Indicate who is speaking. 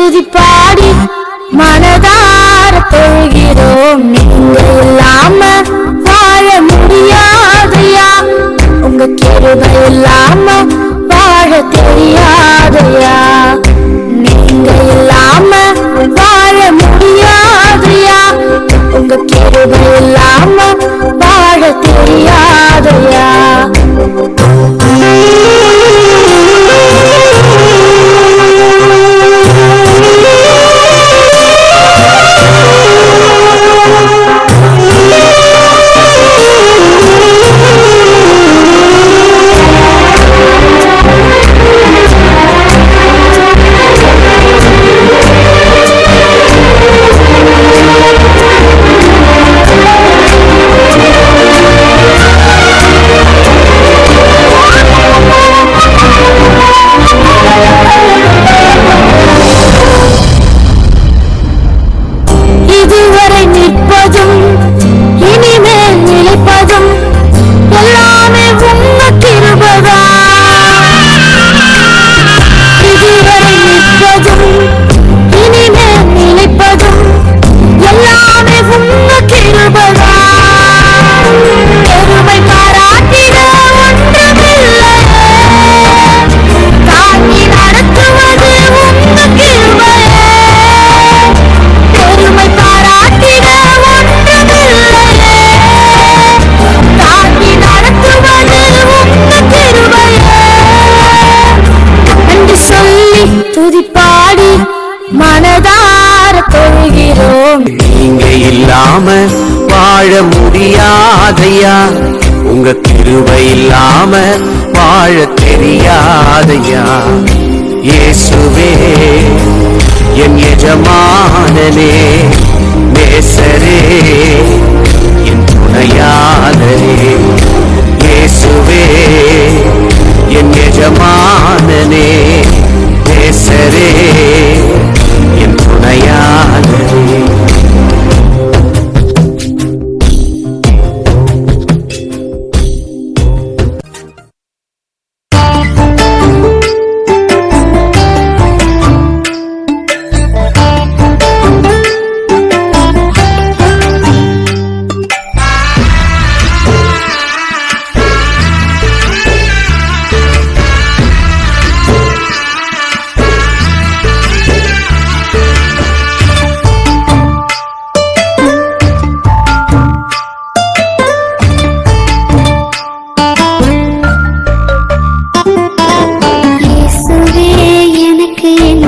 Speaker 1: துதிப்பாடி மனதார தொழுகிறோம் நீங்க இல்லாம வாழ முடியாதையா உங்க கிருபை இல்லாம வாழ தெரியாதையா நீங்க இல்லாம வாழ முடியாதையா உங்க கிருபை இல்லாம வாழ தெரியாதையா இதுவரை நிற்பதும் இனிமேல் நிலைப்பதும் எல்லாமே உங்க கிருபதா இதுவரை நிற்பதும் இனிமேல் நிலைப்பதும் எல்லாமே உங்க கிருபதா பெருமை பாராட்டிட ஒன்றுமில்லை தாங்கி நடத்துவது உங்க கிருபையே பெருமை பாராட்டிட ஒன்றுமில்லையே தாங்கி நடத்துவது உங்க கிருபையே என்று சொல்லி துதிப்பாடி மனதார தொழுகிறோம்
Speaker 2: நீங்க இல்லாம வாழ முடியாதையா உங்க கிருபை இல்லாம வாழ தெரியாதையா இயேசுவே என் எஜமானனே நேசரே என் துணையாளரே இயேசுவே என் எஜமானனே நேசரே என் துணையாளரே
Speaker 1: இயேசுவே எனக்கு என்ன